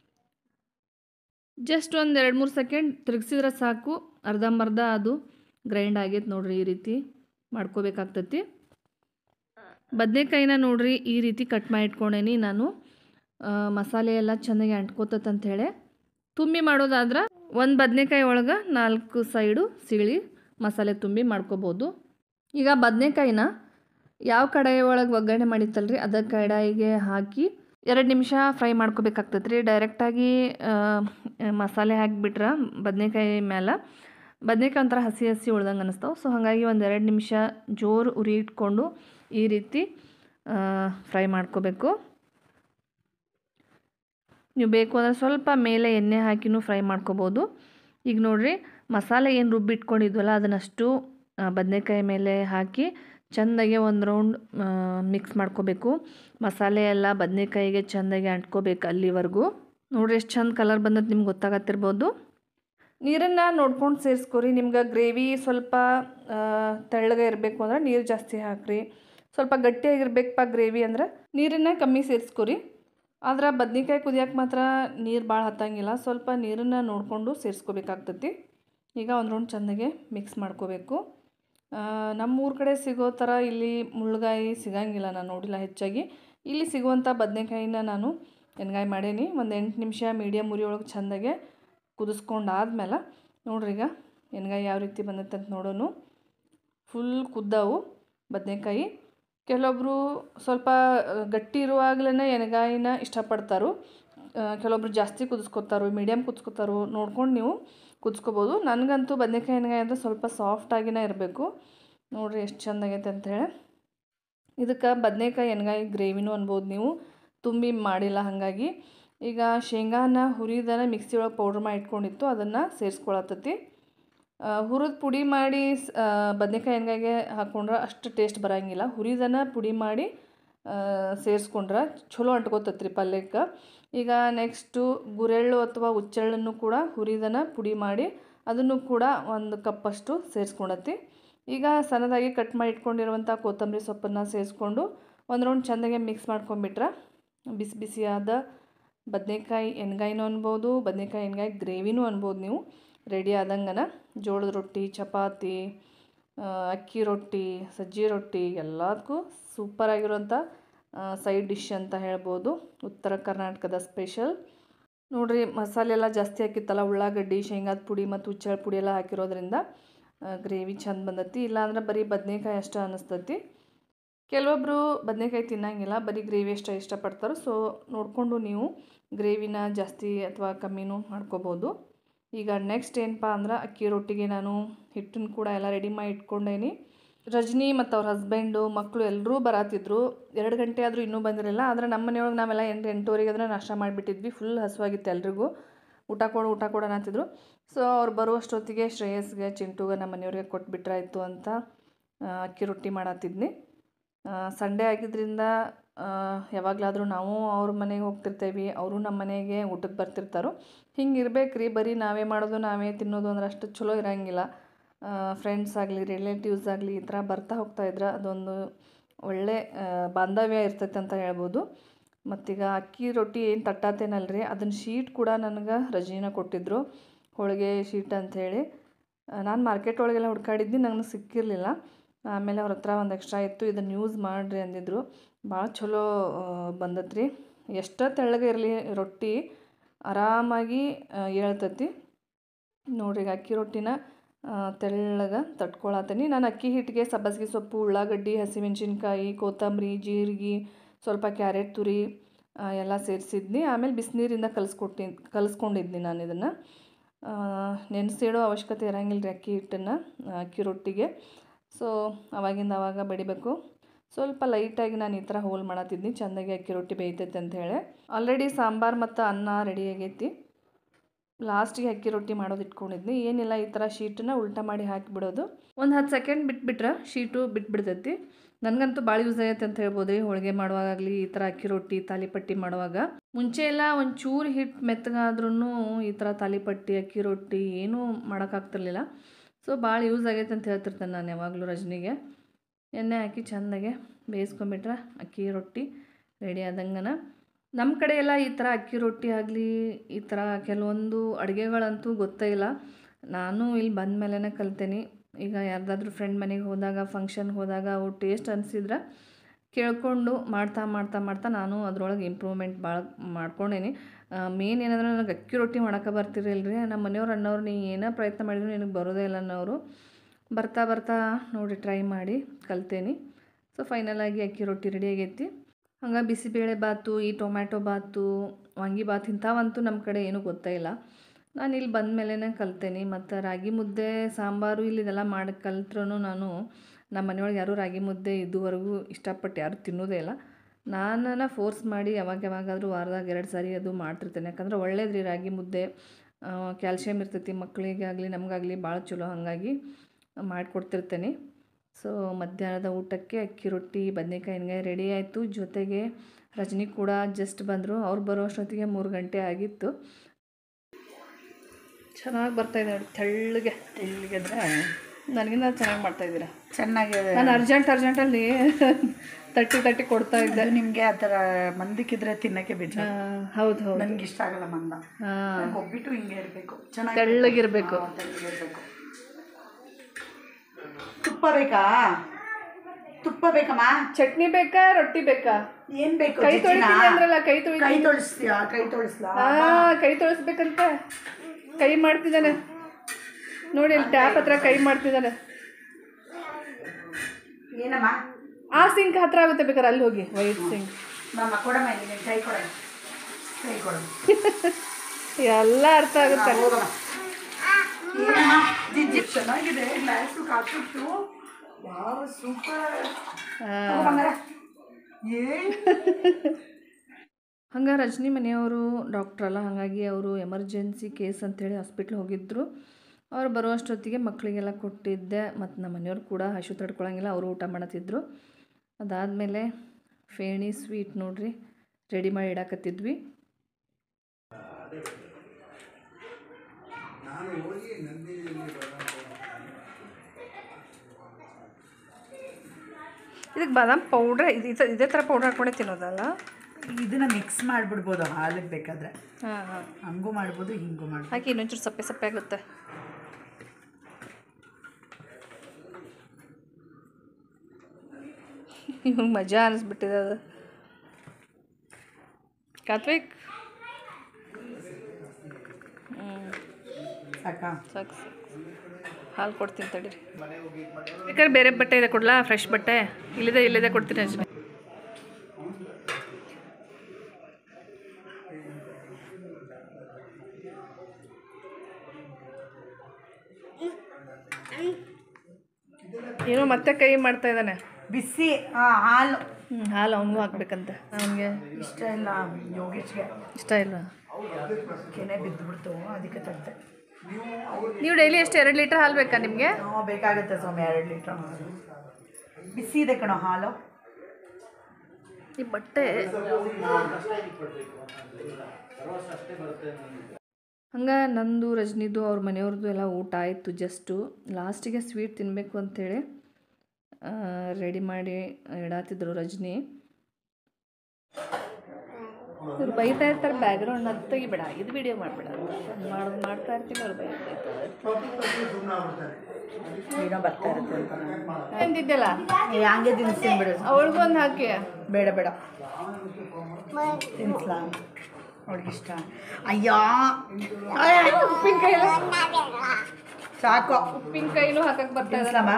ಜಸ್ಟ್ ಒಂದು ಎರಡು ಮೂರು ಸೆಕೆಂಡ್ ತಿರುಗಿಸಿದ್ರೆ ಸಾಕು ಅರ್ಧಂಬರ್ಧ ಅದು ಗ್ರೈಂಡ್ ಆಗೈತೆ ನೋಡ್ರಿ ಈ ರೀತಿ ಮಾಡ್ಕೋಬೇಕಾಗ್ತೈತಿ ಬದನೆಕಾಯಿನ ನೋಡ್ರಿ ಈ ರೀತಿ ಕಟ್ ಮಾಡಿ ಇಟ್ಕೊಂಡೇನಿ ನಾನು ಆ, ಮಸಾಲೆ ಎಲ್ಲ ಚೆನ್ನಾಗಿ ಅಂಟ್ಕೋತತ್ ಅಂಥೇಳಿ ತುಂಬಿ ಮಾಡೋದಾದ್ರೆ ಒಂದು ಬದನೆಕಾಯಿ ಒಳಗೆ ನಾಲ್ಕು ಸೈಡು ಸಿಳಿ ಮಸಾಲೆ ತುಂಬಿ ಮಾಡ್ಕೋಬೋದು ಈಗ ಬದನೆಕಾಯಿನ ಯಾವ ಕಡಾಯಿ ಒಳಗೆ ಒಗ್ಗರಣೆ ಮಾಡಿತ್ತಲ್ರಿ ಅದ ಕಡಾಯಿಗೆ ಹಾಕಿ ಎರಡು ನಿಮಿಷ ಫ್ರೈ ಮಾಡ್ಕೋಬೇಕಾಗ್ತೈತೆ ರೀ ಡೈರೆಕ್ಟಾಗಿ ಮಸಾಲೆ ಹಾಕಿಬಿಟ್ರೆ ಬದನೆಕಾಯಿ ಮೇಲೆ ಬದನೆಕಾಯಿ ಒಂಥರ ಹಸಿ ಹಸಿ ಉಳ್ದಂಗೆ ಅನ್ನಿಸ್ತಾವೆ ಸೊ ಹಾಗಾಗಿ ಒಂದು ಎರಡು ನಿಮಿಷ ಜೋರು ಉರಿ ಇಟ್ಕೊಂಡು ಈ ರೀತಿ ಫ್ರೈ ಮಾಡ್ಕೋಬೇಕು ನೀವು ಬೇಕು ಅಂದರೆ ಸ್ವಲ್ಪ ಮೇಲೆ ಎಣ್ಣೆ ಹಾಕಿನೂ ಫ್ರೈ ಮಾಡ್ಕೋಬೋದು ಈಗ ನೋಡ್ರಿ ಮಸಾಲೆ ಏನು ರುಬ್ಬಿಟ್ಕೊಂಡಿದ್ವಲ್ಲ ಅದನ್ನಷ್ಟು ಬದನೆಕಾಯಿ ಮೇಲೆ ಹಾಕಿ ಚೆಂದಾಗೆ ಒಂದು ರೌಂಡ್ ಮಿಕ್ಸ್ ಮಾಡ್ಕೋಬೇಕು ಮಸಾಲೆ ಎಲ್ಲ ಬದನೆಕಾಯಿಗೆ ಚೆಂದಾಗಿ ಅಂಟ್ಕೋಬೇಕು ಅಲ್ಲಿವರೆಗೂ ನೋಡ್ರಿ ಎಷ್ಟು ಚಂದ ಕಲರ್ ಬಂದದ್ದು ನಿಮ್ಗೆ ಗೊತ್ತಾಗತ್ತಿರ್ಬೋದು ನೀರನ್ನು ನೋಡ್ಕೊಂಡು ಸೇರಿಸ್ಕೊರಿ ನಿಮ್ಗೆ ಗ್ರೇವಿ ಸ್ವಲ್ಪ ಆ, ತೆಳ್ಳಗೆ ಇರಬೇಕು ಅಂದ್ರೆ ನೀರು ಜಾಸ್ತಿ ಹಾಕ್ರಿ ಸ್ವಲ್ಪ ಗಟ್ಟಿಯಾಗಿರ್ಬೇಕಪ್ಪ ಗ್ರೇವಿ ಅಂದ್ರೆ ನೀರನ್ನು ಕಮ್ಮಿ ಸೇರಿಸ್ಕೊರಿ ಆದ್ರೆ ಬದ್ನಿಕಾಯಿ ಕುದಿಯೋಕೆ ಮಾತ್ರ ನೀರು ಭಾಳ ಹತ್ತಂಗಿಲ್ಲ ಸ್ವಲ್ಪ ನೀರನ್ನು ನೋಡಿಕೊಂಡು ಸೇರಿಸ್ಕೋಬೇಕಾಗ್ತೈತಿ ಈಗ ಒಂದು ರೌಂಡ್ ಚೆನ್ನಾಗೆ ಮಿಕ್ಸ್ ಮಾಡ್ಕೋಬೇಕು ನಮ್ಮ ಊರ ಕಡೆ ಸಿಗೋ ಥರ ಇಲ್ಲಿ ಮುಳ್ಳುಗಾಯಿ ಸಿಗಂಗಿಲ್ಲ ನಾನು ನೋಡಿಲ್ಲ ಹೆಚ್ಚಾಗಿ ಇಲ್ಲಿ ಸಿಗುವಂಥ ಬದನೆಕಾಯಿನ ನಾನು ಎಣ್ಗಾಯಿ ಮಾಡೇನಿ ಒಂದು ಎಂಟು ನಿಮಿಷ ಮೀಡಿಯಮ್ ಉರಿ ಒಳಗೆ ಚೆಂದಾಗೆ ಕುದಿಸ್ಕೊಂಡಾದ್ಮೇಲೆ ನೋಡ್ರಿ ಈಗ ಎಣ್ಗಾಯಿ ಯಾವ ರೀತಿ ಬಂದೈತೆ ಅಂತ ನೋಡೋನು ಫುಲ್ ಕುದ್ದಾವು ಬದನೆಕಾಯಿ ಕೆಲವೊಬ್ಬರು ಸ್ವಲ್ಪ ಆ, ಗಟ್ಟಿ ಇರುವಾಗಲೇ ಎಣ್ಗಾಯಿನ ಇಷ್ಟಪಡ್ತಾರೋ ಆ, ಕೆಲವೊಬ್ರು ಜಾಸ್ತಿ ಕುದಿಸ್ಕೊತಾರೋ ಮೀಡಿಯಮ್ ಕುದಿಸ್ಕೊತಾರೋ ನೋಡ್ಕೊಂಡು ನೀವು ಕುದಿಸ್ಕೋಬೋದು ನನಗಂತೂ ಬದನೆಕಾಯಿ ಎಣ್ಗಾಯಿ ಅಂದರೆ ಸ್ವಲ್ಪ ಸಾಫ್ಟಾಗಿನೇ ಇರಬೇಕು ನೋಡಿರಿ ಎಷ್ಟು ಚೆಂದಾಗೈತೆ ಅಂಥೇಳಿ ಇದಕ್ಕೆ ಬದನೆಕಾಯಿ ಎಣ್ಗಾಯಿ ಗ್ರೇವಿನೂ ಅನ್ಬೋದು ನೀವು ತುಂಬಿ ಮಾಡಿಲ್ಲ ಹಾಗಾಗಿ ಈಗ ಶೇಂಗಾನ ಹುರಿದನ ಮಿಕ್ಸಿ ಒಳಗೆ ಪೌಡ್ರ್ ಮಾಡಿ ಇಟ್ಕೊಂಡಿತ್ತು ಅದನ್ನು ಸೇರಿಸ್ಕೊಳತ್ತತಿ ಹುರಿದು ಪುಡಿ ಮಾಡಿ ಬದನೆಕಾಯಿ ಎಣ್ಗಾಯಿಗೆ ಹಾಕ್ಕೊಂಡ್ರೆ ಅಷ್ಟು ಟೇಸ್ಟ್ ಬರೋಂಗಿಲ್ಲ ಹುರಿದನ ಪುಡಿ ಮಾಡಿ ಸೇರಿಸ್ಕೊಂಡ್ರೆ ಚಲೋ ಅಂಟ್ಕೋತತ್ರಿ ಪಲ್ಯಕ್ಕೆ ಈಗ ನೆಕ್ಸ್ಟು ಗುರೆಳ್ಳು ಅಥವಾ ಹುಚ್ಚೆಳ್ಳನ್ನು ಕೂಡ ಹುರಿದನ ಪುಡಿ ಮಾಡಿ ಅದನ್ನು ಕೂಡ ಒಂದು ಕಪ್ಪಷ್ಟು ಸೇರಿಸ್ಕೊಳತ್ತಿ ಈಗ ಸಣ್ಣದಾಗಿ ಕಟ್ ಮಾಡಿ ಇಟ್ಕೊಂಡಿರುವಂಥ ಕೊತ್ತಂಬರಿ ಸೊಪ್ಪನ್ನು ಸೇರಿಸ್ಕೊಂಡು ಒಂದು ರೌಂಡ್ ಚೆಂದಾಗೆ ಮಿಕ್ಸ್ ಮಾಡ್ಕೊಂಬಿಟ್ರೆ ಬಿಸಿ ಬಿಸಿಯಾದ ಬದನೆಕಾಯಿ ಎಣ್ಗಾಯಿನೂ ಅನ್ಬೋದು ಬದನೆಕಾಯಿ ಎಣ್ಗಾಯಿ ಗ್ರೇವಿನೂ ಅನ್ಬೋದು ನೀವು ರೆಡಿ ಆದಂಗನ ಜೋಳದ ರೊಟ್ಟಿ ಚಪಾತಿ ಆ, ಅಕ್ಕಿ ರೊಟ್ಟಿ ಸಜ್ಜಿ ರೊಟ್ಟಿ ಎಲ್ಲದಕ್ಕೂ ಸೂಪರಾಗಿರೋಂಥ ಸೈಡ್ ಡಿಶ್ ಅಂತ ಹೇಳ್ಬೋದು ಉತ್ತರ ಕರ್ನಾಟಕದ ಸ್ಪೆಷಲ್ ನೋಡ್ರಿ ಮಸಾಲೆ ಎಲ್ಲ ಜಾಸ್ತಿ ಹಾಕಿತ್ತಲ್ಲ ಉಳ್ಳಾಗಡ್ಡಿ ಶೇಂಗಾದ ಪುಡಿ ಮತ್ತು ಹುಚ್ಚಳ ಪುಡಿ ಎಲ್ಲ ಹಾಕಿರೋದ್ರಿಂದ ಗ್ರೇವಿ ಚಂದ ಬಂದತಿ ಇಲ್ಲಾಂದ್ರೆ ಬರೀ ಬದನೆಕಾಯಿ ಅಷ್ಟೇ ಅನ್ನಿಸ್ತತಿ ಕೆಲವೊಬ್ಬರು ಬದನೆಕಾಯಿ ತಿನ್ನಂಗಿಲ್ಲ ಬರೀ ಗ್ರೇವಿ ಅಷ್ಟೇ ಇಷ್ಟಪಡ್ತಾರೆ ಸೊ ನೋಡಿಕೊಂಡು ನೀವು ಗ್ರೇವಿನ ಜಾಸ್ತಿ ಅಥವಾ ಕಮ್ಮಿನೂ ಮಾಡ್ಕೋಬೋದು ಈಗ ನೆಕ್ಸ್ಟ್ ಏನಪ್ಪ ಅಂದ್ರೆ ಅಕ್ಕಿ ರೊಟ್ಟಿಗೆ ನಾನು ಹಿಟ್ಟನ್ನು ಕೂಡ ಎಲ್ಲ ರೆಡಿ ಮಾಡಿ ಇಟ್ಕೊಂಡೇನಿ ರಜನಿ ಮತ್ತು ಅವ್ರ ಹಸ್ಬೆಂಡು ಮಕ್ಕಳು ಎಲ್ಲರೂ ಬರತ್ತಿದ್ರು ಎರಡು ಗಂಟೆ ಆದರೂ ಇನ್ನೂ ಬಂದಿರಲಿಲ್ಲ ಆದರೆ ನಮ್ಮ ಮನೆಯೊಳಗೆ ನಾವೆಲ್ಲ ಎಂಟು ಎಂಟೂವರೆಗೆ ಅದನ್ನು ನಾಷ್ಟ ಮಾಡಿಬಿಟ್ಟಿದ್ವಿ ಫುಲ್ ಹಸುವಾಗಿತ್ತು ಎಲ್ರಿಗೂ ಊಟ ಕೊಡು ಊಟ ಕೊಡು ಅನ್ನತ್ತಿದ್ರು ಸೊ ಅವ್ರು ಬರುವಷ್ಟೊತ್ತಿಗೆ ಶ್ರೇಯಸ್ಗೆ ಚಿಂಟುಗೆ ನಮ್ಮ ಮನೆಯವ್ರಿಗೆ ಕೊಟ್ಬಿಟ್ರಾಯ್ತು ಅಂತ ಆ, ಅಕ್ಕಿ ರೊಟ್ಟಿ ಮಾಡತ್ತಿದ್ನಿ ಸಂಡೇ ಆಗಿದ್ದರಿಂದ ಯಾವಾಗಲಾದರೂ ನಾವು ಅವ್ರ ಮನೆಗೆ ಹೋಗ್ತಿರ್ತೇವೆ ಅವರು ನಮ್ಮ ಮನೆಗೆ ಊಟಕ್ಕೆ ಬರ್ತಿರ್ತಾರೋ ಹಿಂಗೆ ಇರ್ಬೇಕು ರೀ ಬರೀ ನಾವೇ ಮಾಡೋದು ನಾವೇ ತಿನ್ನೋದು ಅಂದ್ರೆ ಅಷ್ಟು ಚಲೋ ಇರೋಂಗಿಲ್ಲ ಫ್ರೆಂಡ್ಸ್ ಆಗಲಿ ರಿಲೇಟಿವ್ಸ್ ಆಗಲಿ ಈ ಥರ ಬರ್ತಾ ಹೋಗ್ತಾ ಇದ್ರೆ ಅದೊಂದು ಒಳ್ಳೆ ಆ, ಬಾಂಧವ್ಯ ಇರ್ತೈತೆ ಅಂತ ಹೇಳ್ಬೋದು ಮತ್ತೀಗ ಅಕ್ಕಿ ರೊಟ್ಟಿ ಏನು ತಟ್ಟಾತೇನಲ್ರಿ ಅದನ್ನ ಶೀಟ್ ಕೂಡ ನನಗೆ ರಜನಿನ ಕೊಟ್ಟಿದ್ದರು ಹೋಳಿಗೆ ಶೀಟ್ ಅಂಥೇಳಿ ನಾನು ಮಾರ್ಕೆಟ್ ಒಳಗೆಲ್ಲ ಹುಡ್ಕಾಡಿದ್ನಿ ನನಗೆ ಸಿಕ್ಕಿರಲಿಲ್ಲ ಆಮೇಲೆ ಅವ್ರ ಹತ್ರ ಒಂದು ಎಕ್ಸ್ಟ್ರಾ ಇತ್ತು ಇದನ್ನು ಯೂಸ್ ಮಾಡಿರಿ ಅಂದಿದ್ರು ಭಾಳ ಚಲೋ ಬಂದತ್ರಿ ಎಷ್ಟೋ ತೆಳ್ಳಗೆ ಇರಲಿ ರೊಟ್ಟಿ ಆರಾಮಾಗಿ ಆ, ಏಳ್ತೈತಿ ನೋಡ್ರಿ ಈಗ ಅಕ್ಕಿ ರೊಟ್ಟಿನ ಆ, ತೆಳ್ಳಗೆ ತಟ್ಕೊಳತ್ತೀನಿ ನಾನು ಅಕ್ಕಿ ಹಿಟ್ಟಿಗೆ ಸಬ್ಬಸಿಗೆ ಸೊಪ್ಪು ಉಳ್ಳಾಗಡ್ಡಿ ಹಸಿಮೆಣ್ಸಿನ್ಕಾಯಿ ಕೊತ್ತಂಬರಿ ಜೀರಿಗೆ ಸ್ವಲ್ಪ ಕ್ಯಾರೆಟ್ ತುರಿ ಆ, ಎಲ್ಲ ಸೇರಿಸಿದ್ನಿ ಆಮೇಲೆ ಬಿಸಿನೀರಿಂದ ಕಲಿಸ್ಕೊಟ್ಟಿ ಕಲಿಸ್ಕೊಂಡಿದ್ನಿ ನಾನು ಇದನ್ನು ನೆನೆಸಿಡೋ ಅವಶ್ಯಕತೆ ಇರಂಗಿಲ್ಲ ರೀ ಅಕ್ಕಿ ಹಿಟ್ಟನ್ನು ಅಕ್ಕಿ ರೊಟ್ಟಿಗೆ ಸೊ ಅವಾಗಿಂದ ಅವಾಗ ಬಡಿಬೇಕು ಸ್ವಲ್ಪ ಲೈಟಾಗಿ ನಾನು ಈ ಥರ ಹೋಲ್ ಮಾಡತ್ತಿದ್ನಿ ಚೆಂದಾಗಿ ಅಕ್ಕಿ ರೊಟ್ಟಿ ಬೇಯ್ತೈತೆ ಅಂತ ಹೇಳಿ ಆಲ್ರೆಡಿ ಸಾಂಬಾರು ಮತ್ತು ಅನ್ನ ರೆಡಿ ಆಗೈತಿ ಲಾಸ್ಟಿಗೆ ಅಕ್ಕಿ ರೊಟ್ಟಿ ಮಾಡೋದು ಇಟ್ಕೊಂಡಿದ್ನಿ ಏನಿಲ್ಲ ಈ ಥರ ಶೀಟನ್ನ ಉಲ್ಟಾ ಮಾಡಿ ಹಾಕಿಬಿಡೋದು ಒಂದು ಹತ್ತು ಸೆಕೆಂಡ್ ಬಿಟ್ಬಿಟ್ರೆ ಶೀಟು ಬಿಟ್ಬಿಡ್ತೈತಿ ನನಗಂತೂ ಭಾಳ ಯೂಸ್ ಆಗೈತೆ ಅಂತ ಹೇಳ್ಬೋದು ರೀ ಹೋಳಿಗೆ ಮಾಡುವಾಗಲಿ ಈ ಥರ ಅಕ್ಕಿ ರೊಟ್ಟಿ ತಾಲಿಪಟ್ಟಿ ಮಾಡುವಾಗ ಮುಂಚೆ ಎಲ್ಲ ಒಂದು ಚೂರು ಹಿಟ್ಟು ಮೆತ್ತಗಾದ್ರೂ ಈ ಥರ ತಾಲಿಪಟ್ಟಿ ಅಕ್ಕಿ ರೊಟ್ಟಿ ಏನೂ ಮಾಡೋಕ್ಕಾಗ್ತಿರ್ಲಿಲ್ಲ ಸೊ ಭಾಳ ಯೂಸ್ ಆಗೈತೆ ಅಂತ ಹೇಳ್ತಿರ್ತೇನೆ ನಾನು ಯಾವಾಗಲೂ ರಜನಿಗೆ ಎಣ್ಣೆ ಹಾಕಿ ಚೆಂದಾಗೆ ಬೇಯಿಸ್ಕೊಂಬಿಟ್ರೆ ಅಕ್ಕಿ ರೊಟ್ಟಿ ರೆಡಿ ಆದಂಗನ ನಮ್ಮ ಕಡೆ ಎಲ್ಲ ಈ ಥರ ಅಕ್ಕಿ ರೊಟ್ಟಿ ಆಗಲಿ ಈ ಥರ ಕೆಲವೊಂದು ಅಡುಗೆಗಳಂತೂ ಗೊತ್ತೇ ಇಲ್ಲ ನಾನು ಇಲ್ಲಿ ಬಂದ ಮೇಲೇ ಕಲ್ತೇನೆ ಈಗ ಯಾರ್ದಾದ್ರೂ ಫ್ರೆಂಡ್ ಮನೆಗೆ ಹೋದಾಗ ಫಂಕ್ಷನ್ಗೆ ಹೋದಾಗ ಅವು ಟೇಸ್ಟ್ ಅನಿಸಿದ್ರೆ ಕೇಳ್ಕೊಂಡು ಮಾಡ್ತಾ ಮಾಡ್ತಾ ಮಾಡ್ತಾ ನಾನು ಅದ್ರೊಳಗೆ ಇಂಪ್ರೂವ್ಮೆಂಟ್ ಭಾಳ ಮಾಡ್ಕೊಂಡೇನಿ ಮೇನ್ ಏನಂದ್ರೆ ನನಗೆ ಅಕ್ಕಿ ರೊಟ್ಟಿ ಮಾಡೋಕೆ ಬರ್ತಿರಲಿಲ್ಲ ರೀ ನಮ್ಮ ಮನೆಯವ್ರು ಅನ್ನೋರು ನೀ ಏನೇ ಪ್ರಯತ್ನ ಮಾಡಿದ್ರು ನಿನಗೆ ಬರೋದೇ ಇಲ್ಲ ಅನ್ನೋರು ಬರ್ತಾ ಬರ್ತಾ ನೋಡಿ ಟ್ರೈ ಮಾಡಿ ಕಲ್ತೇನಿ ಸೊ ಫೈನಲಾಗಿ ಅಕ್ಕಿ ರೊಟ್ಟಿ ರೆಡಿ ಆಗೈತಿ ಹಂಗೆ ಬಿಸಿಬೇಳೆ ಬಾತು ಈ ಟೊಮ್ಯಾಟೊ ಬಾತು ವಾಂಗಿ ಬಾತ್ ಇಂಥವಂತೂ ನಮ್ಮ ಕಡೆ ಏನೂ ಗೊತ್ತೇ ಇಲ್ಲ ನಾನು ಇಲ್ಲಿ ಬಂದ ಮೇಲೇ ಕಲ್ತೇನೆ ಮತ್ತು ರಾಗಿ ಮುದ್ದೆ ಸಾಂಬಾರು ಇಲ್ಲಿ ಇದೆಲ್ಲ ಮಾಡಿ ಕಲ್ತ್ರೂ ನಾನು ನಮ್ಮ ಮನೆಯೊಳಗೆ ಯಾರೂ ರಾಗಿ ಮುದ್ದೆ ಇದುವರೆಗೂ ಇಷ್ಟಪಟ್ಟು ಯಾರೂ ತಿನ್ನೋದೇ ಇಲ್ಲ ನಾನು ಫೋರ್ಸ್ ಮಾಡಿ ಯಾವಾಗ ಯಾವಾಗಾದರೂ ವಾರದಾಗ ಎರಡು ಸಾರಿ ಅದು ಮಾಡ್ತಿರ್ತೇನೆ ಯಾಕಂದ್ರೆ ಒಳ್ಳೇದು ರೀ ರಾಗಿ ಮುದ್ದೆ ಕ್ಯಾಲ್ಶಿಯಮ್ ಇರ್ತೈತಿ ಮಕ್ಕಳಿಗೆ ಆಗಲಿ ನಮಗಾಗಲಿ ಭಾಳ ಚಲೋ ಹಾಗಾಗಿ ಮಾಡಿಕೊಡ್ತಿರ್ತೇನೆ ಸೊ ಮಧ್ಯಾಹ್ನದ ಊಟಕ್ಕೆ ಅಕ್ಕಿ ರೊಟ್ಟಿ ಬದನೇಕಾಯಿ ಎಣ್ಗಾಯಿ ರೆಡಿ ಆಯಿತು ಜೊತೆಗೆ ರಜನಿ ಕೂಡ ಜಸ್ಟ್ ಬಂದರು ಅವ್ರು ಬರೋ ಅಷ್ಟೊತ್ತಿಗೆ ಮೂರು ಗಂಟೆ ಆಗಿತ್ತು ಚೆನ್ನಾಗಿ ಬರ್ತಾಯಿದೆ ನೋಡಿ ತೆಳ್ಳಗೆ ತೆಳ್ಳಗಿದ್ರೆ ನನಗಿಂತ ಚೆನ್ನಾಗಿ ಮಾಡ್ತಾಯಿದ್ದೀರಾ ಚೆನ್ನಾಗಿ ನಾನು ಅರ್ಜೆಂಟ್ ಅರ್ಜೆಂಟಲ್ಲಿ ತಟ್ಟಿ ತಟ್ಟಿ ಕೊಡ್ತಾ ಇದ್ದೆ ಅದು ನಿಮಗೆ ಆ ಥರ ಮಂದಕ್ಕಿದ್ರೆ ತಿನ್ನಕ್ಕೆ ಬೇಜಾರು ಹೌದು ಹೌದು ನನಗೆ ಇಷ್ಟ ಆಗಲ್ಲ ಮಂದ ಹಾಂ ನಂಗೆ ಒಬ್ಬಿಟ್ಟು ಹಿಂಗೆ ಇರಬೇಕು ಚೆನ್ನಾಗಿ ತೆಳ್ಳಗಿರಬೇಕು ತೆಳ್ಳಗಿರ್ಬೇಕು ತುಪ್ಪ ಬೇಕಾ ತುಪ್ಪ ಬೇಕಮ್ಮ ಚಟ್ನಿ ಬೇಕಾ ರೊಟ್ಟಿ ಬೇಕಾ ಏನ್ ಬೇಕು ಕೈ ಜಿಜಿನಾ? ತೊಳಿತೀನಿ ಅಂದ್ರಲ್ಲ ಕೈ ತೊಳಿ ಕೈ ತೊಳಿಸ್ತೀಯಾ ಕೈ ತೊಳಿಸ್ಲಾ ಹಾ ಕೈ ತೊಳಿಸ್ಬೇಕಂತ ಕೈ ಮಾಡ್ತಿದ್ದಾನೆ ನೋಡಿ ಅಲ್ಲಿ ಟ್ಯಾಪ್ ಹತ್ರ ಕೈ ಮಾಡ್ತಿದ್ದಾನೆ ಏನಮ್ಮ ಆ ಸಿಂಕ್ ಹತ್ರ ಆಗುತ್ತೆ ಬೇಕಾದ್ರೆ ಅಲ್ಲಿ ಹೋಗಿ ವೈಟ್ ಸಿಂಕ್ ನಮ್ಮ ಕೊಡಮ್ಮ ಇಲ್ಲಿ ನೀನ್ ಕೈ ಕೊಡ ಕೈ ಕೊಡ ಎಲ್ಲ ಅರ್ಥ ಆಗುತ್ತೆ ಹೋಗಮ್ಮ ಏನಮ್ಮ ಜಿಜ್ಜಿ ಚೆನ್ನಾಗಿದೆ ಗ್ಲಾಸು ಕಾಪಿಟ್ಟು ವಾವ್ ಸೂಪರ್ ಬಂಗಾರ ಏನ್ ಹಂಗೆ ರಜನಿ ಮನೆಯವರು ಡಾಕ್ಟ್ರಲ್ಲ ಹಾಗಾಗಿ ಅವರು ಎಮರ್ಜೆನ್ಸಿ ಕೇಸ್ ಅಂತೇಳಿ ಹಾಸ್ಪಿಟ್ಲ್ ಹೋಗಿದ್ದರು ಅವ್ರು ಬರೋ ಅಷ್ಟೊತ್ತಿಗೆ ಮಕ್ಕಳಿಗೆಲ್ಲ ಕೊಟ್ಟಿದ್ದೆ ಮತ್ತು ನಮ್ಮ ಮನೆಯವ್ರು ಕೂಡ ಹಸು ತಡ್ಕೊಳಂಗಿಲ್ಲ ಅವರು ಊಟ ಮಾಡತ್ತಿದ್ರು ಅದಾದಮೇಲೆ ಫೇಣಿ ಸ್ವೀಟ್ ನೋಡ್ರಿ ರೆಡಿ ಮಾಡಿ ಇಡಾಕತ್ತಿದ್ವಿ ಇದಕ್ಕೆ ಬಾದಾಮ್ ಪೌಡ್ರ್ ಇದು ಇದೇ ಥರ ಪೌಡ್ರ್ ಹಾಕ್ಕೊಂಡೆ ತಿನ್ನೋದಲ್ಲ ಇದನ್ನ ಮಿಕ್ಸ್ ಮಾಡಿಬಿಡ್ಬೋದು ಹಾಲಿಗೆ ಬೇಕಾದ್ರೆ ಹಾಂ ಹಾಂ ಹಂಗೂ ಮಾಡ್ಬೋದು ಹಿಂಗೂ ಮಾಡ್ಬೋದು ಹಾಕಿ ಇನ್ನೊಂಚೂರು ಸಪ್ಪೆ ಸಪ್ಪೆ ಆಗುತ್ತೆ ಇವಾಗ ಮಜಾ ಅನಿಸ್ಬಿಟ್ಟಿದೆ ಅದು ಕಾರ್ತಿಕ್ ಹ್ಞೂ ಸಾಕಾ ಸಾಕು ಸಾಕು ಹಾಲು ಕೊಡ್ತೀನಿ ತಡೀರಿ ಬೇಕಾದ್ರೆ ಬೇರೆ ಬಟ್ಟೆ ಇದೆ ಕೊಡ್ಲಾ ಫ್ರೆಶ್ ಬಟ್ಟೆ ಇಲ್ಲಿದೆ ಇಲ್ಲಿದೆ ಕೊಡ್ತೀನಿ ಅಷ್ಟೇ ಏನೋ ಮತ್ತೆ ಕೈ ಮಾಡ್ತಾ ಇದ್ದಾನೆ ಬಿಸಿ ಆ, ಹಾಲು ಹ್ಞೂ ಹಾಲು ಅವನಿಗೂ ಹಾಕ್ಬೇಕಂತೆ ಅವನಿಗೆ ಇಷ್ಟ ಇಲ್ಲ ಯೋಗೇಶ್ಗೆ ಇಷ್ಟ ಇಲ್ಲ ಕೆನೆ ಬಿದ್ದುಬಿಡ್ತು ಅದಕ್ಕೆ ತಟ್ಟೆ ನೀವು ಡೈಲಿ ಎಷ್ಟು ಎರಡು ಲೀಟ್ರ್ ಹಾಲು ಬೇಕಾ ನಿಮಗೆ ಹ್ಞೂ ಬೇಕಾಗುತ್ತೆ ಸ್ವಾಮಿ ಎರಡು ಲೀಟ್ರ್ ಹಾಲು ಬಿಸಿ ಇದೆ ಕಣೋ ಹಾಲು ಈ ಬಟ್ಟೆ ಹಂಗೆ ನಂದು ರಜನಿದು ಅವ್ರ ಮನೆಯವ್ರದ್ದು ಎಲ್ಲ ಊಟ ಆಯಿತು ಜಸ್ಟು ಲಾಸ್ಟಿಗೆ ಸ್ವೀಟ್ ತಿನ್ನಬೇಕು ಅಂಥೇಳಿ ರೆಡಿ ಮಾಡಿ ಇಡಾತಿದ್ರು ರಜನಿ ಇವ್ರು ಬೈತಾ ಇರ್ತಾರೆ ಬ್ಯಾಕ್ಗ್ರೌಂಡ್ ಅದು ತೆಗಿಬೇಡ ಇದು ವಿಡಿಯೋ ಮಾಡಬೇಡ ಮಾಡೋದು ಮಾಡ್ತಾ ಇರ್ತೀನಿ ಅವ್ರು ಬೈತಾ ಇರ್ತಾರೆ ಏನೋ ಬರ್ತಾ ಇರುತ್ತೆ ಅಂತ ನಾನು. ಅಂತಿದ್ದೆಲ್ಲ ಏ, ಹಂಗೆ ತಿನ್ಸ್ತೀನಿ ಬಿಡು ಅವಳಿಗೂ ಒಂದು ಹಾಕಿ ಬೇಡ ಬೇಡ ತಿನ್ಸ್ಲಾ ಅವಳಿಗೆ ಇಷ್ಟ ಅಯ್ಯೋ ಉಪ್ಪಿನಕಾಯಿ ಸಾಕು ಉಪ್ಪಿನಕಾಯಿನೂ ಹಾಕಕ್ಕೆ ಬರ್ತಾ ಇದೆ ತಿನ್ಸ್ಲಮ್ಮ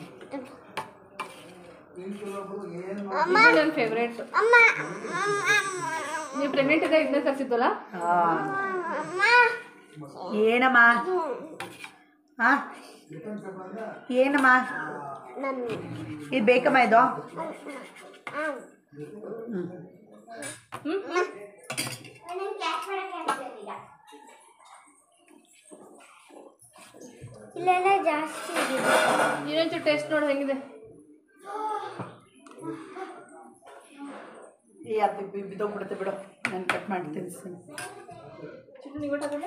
ನನ್ನ ಫೇವ್ರೇಟ್ ನೀವು ಪ್ರೆಗ್ನೆಂಟ್ ಇದೆ ಇದನ್ನೇ ತರಿಸಿದ್ದಲ್ಲ ಆ. ಏನಮ್ಮ ಹಾ ಏನಮ್ಮ ಇದು ಬೇಕಮ್ಮ ಇದು ಇಲ್ಲೆಲ್ಲ ಜಾಸ್ತಿ ಇದೆ ಇನ್ನೊಂಚೂರು ಟೇಸ್ಟ್ ನೋಡಿ ಹೆಂಗಿದೆ ಈ ಅದು ಬಿ- ಬಿದ್ದೋಗ್ಬಿಡುತ್ತೆ ಬಿಡು ನಾನು ಕಟ್ ಮಾಡಿ ತಿನ್ಸ್ತೀನಿ ಚಿನ್ನು ನೀವು ತಗೊಂಡೆ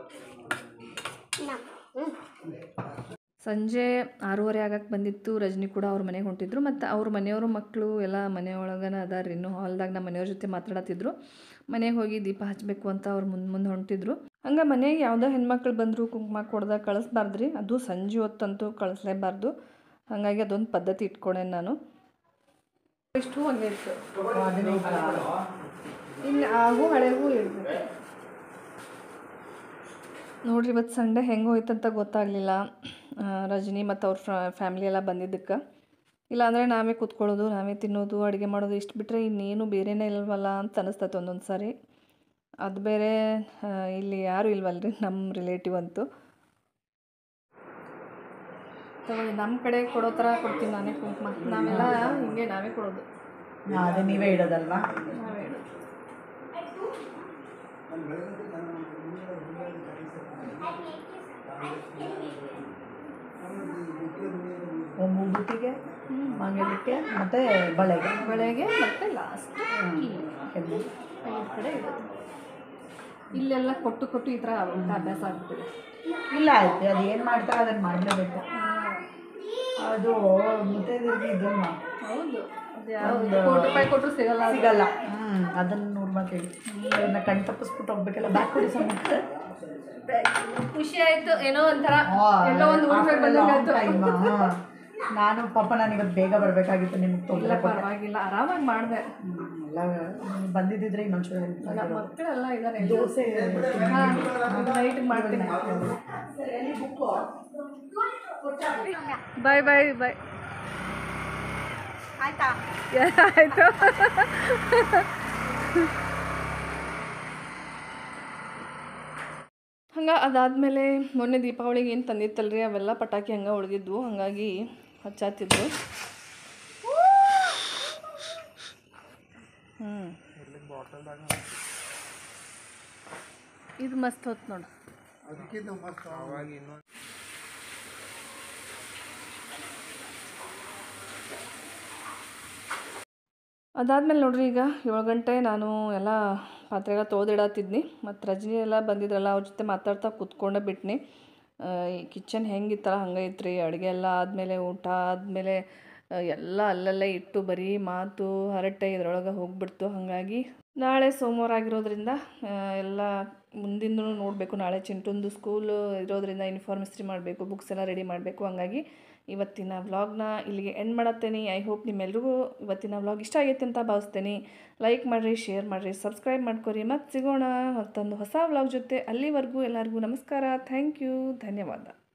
ನಮ್ ಹ್ಮ್. ಸಂಜೆ ಆರೂವರೆ ಆಗಕ್ಕೆ ಬಂದಿತ್ತು ರಜನಿ ಕೂಡ ಅವ್ರ ಮನೆಗೆ ಹೊಂಟಿದ್ರು ಮತ್ತು ಅವ್ರ ಮನೆಯವರು ಮಕ್ಕಳು ಎಲ್ಲ ಮನೆಯೊಳಗನ ಅದಾರ ಇನ್ನೂ ಹಾಲ್ದಾಗ ನಮ್ಮ ಮನೆಯವ್ರ ಜೊತೆ ಮಾತಾಡತ್ತಿದ್ರು ಮನೆಗೆ ಹೋಗಿ ದೀಪ ಹಚ್ಚಬೇಕು ಅಂತ ಅವ್ರು ಮುಂದೆ ಮುಂದೆ ಹೊಂಟಿದ್ರು ಹಂಗೆ ಮನೆಗೆ ಯಾವುದೋ ಹೆಣ್ಮಕ್ಳು ಬಂದರು ಕುಂಕುಮ ಕೊಡ್ದಾಗ ಕಳಿಸ್ಬಾರ್ದ್ರಿ ಅದು ಸಂಜೆ ಹೊತ್ತಂತೂ ಕಳಿಸ್ಲೇಬಾರ್ದು ಹಾಗಾಗಿ ಅದೊಂದು ಪದ್ಧತಿ ಇಟ್ಕೊಂಡೆ ನಾನು ಇಷ್ಟು ಹಂಗೆ ಇತ್ತು ಇನ್ನು ಆಗು ಹಳೆಗೂ ಇಡಬೇಕು ನೋಡ್ರಿ ಇವತ್ತು ಸಂಡೇ ಹೆಂಗೆ ಹೋಯ್ತಂತ ಗೊತ್ತಾಗಲಿಲ್ಲ ರಜನಿ ಮತ್ತು ಅವ್ರ ಫ್ಯಾಮ್ಲಿ ಎಲ್ಲ ಬಂದಿದ್ದಕ್ಕೆ ಇಲ್ಲಾಂದರೆ ನಾವೇ ಕೂತ್ಕೊಳ್ಳೋದು ನಾವೇ ತಿನ್ನೋದು ಅಡುಗೆ ಮಾಡೋದು ಇಷ್ಟು ಬಿಟ್ಟರೆ ಇನ್ನೇನು ಬೇರೆನೇ ಇಲ್ವಲ್ಲ ಅಂತ ಅನಿಸ್ತೈತೆ ಒಂದೊಂದು ಸಾರಿ ಅದು ಬೇರೆ ಆ, ಇಲ್ಲಿ ಯಾರೂ ಇಲ್ವಲ್ರಿ ನಮ್ಮ ರಿಲೇಟಿವ್ ಅಂತೂ ತಗೊಳ್ಳಿ ನಮ್ಮ ಕಡೆ ಕೊಡೋ ಥರ ಕೊಡ್ತೀನಿ ನಾನೇ ಕುಂಕುಮ ನಾವೆಲ್ಲ ಹಿಂಗೆ ನಾವೇ ಕೊಡೋದು ಅದೇ ನೀವೇ ಇಡೋದಲ್ವಾ ನಾವೇ ಇಡೋದು ಮೂಗುತಿಗೆ ಮಂಗಲಕ್ಕೆ ಮತ್ತು ಬಳೆಗೆ ಬೆಳಗ್ಗೆ ಮತ್ತೆ ಲಾಸ್ಟ್ ಕೆಮ್ಮು ಐದು ಕಡೆ ಇಡೋದು ಇಲ್ಲೆಲ್ಲ ಕೊಟ್ಟು ಕೊಟ್ಟು ಈ ಥರ ಊಟ ಅಭ್ಯಾಸ ಆಗ್ಬಿಟ್ಟಿದೆ ಇಲ್ಲ ಆಯ್ತು ಅದು ಏನು ಮಾಡ್ತಾರೆ ಅದನ್ನು ಮಾಡಲೇಬೇಕು ಅದು ಮುತ್ತೈದರಿಗೆ ಇದನ್ನ ಹೌದು ಅದು ಯಾವ ಕೋಟಿ ರೂಪಾಯಿ ಕೊಟ್ಟರು ಸಿಗಲ್ಲ ಅದು. ಸಿಗಲ್ಲ ಹ್ಞೂ ಅದನ್ನು ನೂರು ಮಾತು ಹೇಳಿ ಅದನ್ನ ಕಣ್ ತಪ್ಪಿಸ್ಬಿಟ್ಟು ಹೋಗ್ಬೇಕಲ್ಲ ಬ್ಯಾಕ್ ಕೊಡಿ ಸಮಯ ಖುಷಿ ಆಯ್ತು ಏನೋ ಒಂಥರ ಎಲ್ಲೋ ಒಂದು ಊರಿಗೆ ಬಂದಂಗಾಯ್ತು ನಾನು ಪಾಪ ನಾನು ಇವತ್ತು ಬೇಗ ಬರಬೇಕಾಗಿತ್ತು ನಿಮ್ಗೆ ಇಲ್ಲ ತೊಂದರೆ ಪರವಾಗಿಲ್ಲ ಆರಾಮಾಗಿ ಮಾಡಿದೆ ಎಲ್ಲ ನೀವ್ ಬಂದಿದ್ದಿದ್ರೆ ಇನ್ನೊಂಚೂರು help ನಮ್ಮ ಆಗಿರೋದು. ಮಕ್ಕಳೆಲ್ಲ ಇದ್ದಾರೆ ದೋಸೆ ನೈಟ್ ಮಾಡ್ತೀನಿ ಬಾಯ್ ಬಾಯ್ ಬಾಯ್ ಆಯ್ತಾ ಆಯಿತು ಹಂಗೆ ಅದಾದಮೇಲೆ ಮೊನ್ನೆ ದೀಪಾವಳಿಗೆ ಏನು ತಂದಿತ್ತಲ್ರಿ ಅವೆಲ್ಲ ಪಟಾಕಿ ಹಂಗೆ ಉಳಿದಿದ್ವು ಹಾಗಾಗಿ ಹಚ್ಚಾತಿದ್ರು ಹ್ಞೂ ಇದು ಮಸ್ತ್ ಹೊತ್ತು ನೋಡು ಅದಾದ್ಮೇಲೆ ನೋಡ್ರಿ ಈಗ ಏಳು ಗಂಟೆ ನಾನು ಎಲ್ಲ ಪಾತ್ರೆಗಳ ತೊಳೆದಿಡತ್ತಿದ್ನಿ ಮತ್ತು ರಜನಿ ಎಲ್ಲ ಬಂದಿದ್ರಲ್ಲ ಅವ್ರ ಜೊತೆ ಮಾತಾಡ್ತಾ ಕೂತ್ಕೊಂಡೆ ಬಿಟ್ನಿ ಆ, ಈ ಕಿಚನ್ ಹೆಂಗಿತ್ತಲ್ಲ ಹಂಗೆ ಐತ್ರಿ ಅಡುಗೆ ಎಲ್ಲ ಆದಮೇಲೆ ಊಟ ಆದಮೇಲೆ ಎಲ್ಲ ಅಲ್ಲಲ್ಲೇ ಇಟ್ಟು ಬರೀ ಮಾತು ಹರಟೆ ಇದ್ರೊಳಗೆ ಹೋಗ್ಬಿಡ್ತು ಹಾಗಾಗಿ ನಾಳೆ ಸೋಮವಾರ ಆಗಿರೋದ್ರಿಂದ ಆ, ಎಲ್ಲ ಮುಂದಿಂದೂ ನೋಡಬೇಕು ನಾಳೆ ಚಿಂಟುಂದು ಸ್ಕೂಲು ಇರೋದ್ರಿಂದ ಯೂನಿಫಾರ್ಮ್ ಇಸ್ತ್ರಿ ಮಾಡಬೇಕು ಬುಕ್ಸ್ ಎಲ್ಲ ರೆಡಿ ಮಾಡಬೇಕು ಹಾಗಾಗಿ ಇವತ್ತಿನ ವ್ಲಾಗ್ನ ಇಲ್ಲಿಗೆ ಎಂಡ್ ಮಾಡತ್ತೇನೆ ಐ ಹೋಪ್ ನಿಮ್ಮೆಲ್ರಿಗೂ ಇವತ್ತಿನ ವ್ಲಾಗ್ ಇಷ್ಟ ಆಗೈತೆ ಅಂತ ಭಾವಿಸ್ತೇನೆ ಲೈಕ್ ಮಾಡಿರಿ ಶೇರ್ ಮಾಡಿರಿ ಸಬ್ಸ್ಕ್ರೈಬ್ ಮಾಡ್ಕೊರಿ ಮತ್ತು ಸಿಗೋಣ ಮತ್ತೊಂದು ಹೊಸ ವ್ಲಾಗ್ ಜೊತೆ ಅಲ್ಲಿವರೆಗೂ ಎಲ್ಲರಿಗೂ ನಮಸ್ಕಾರ ಥ್ಯಾಂಕ್ ಯು ಧನ್ಯವಾದ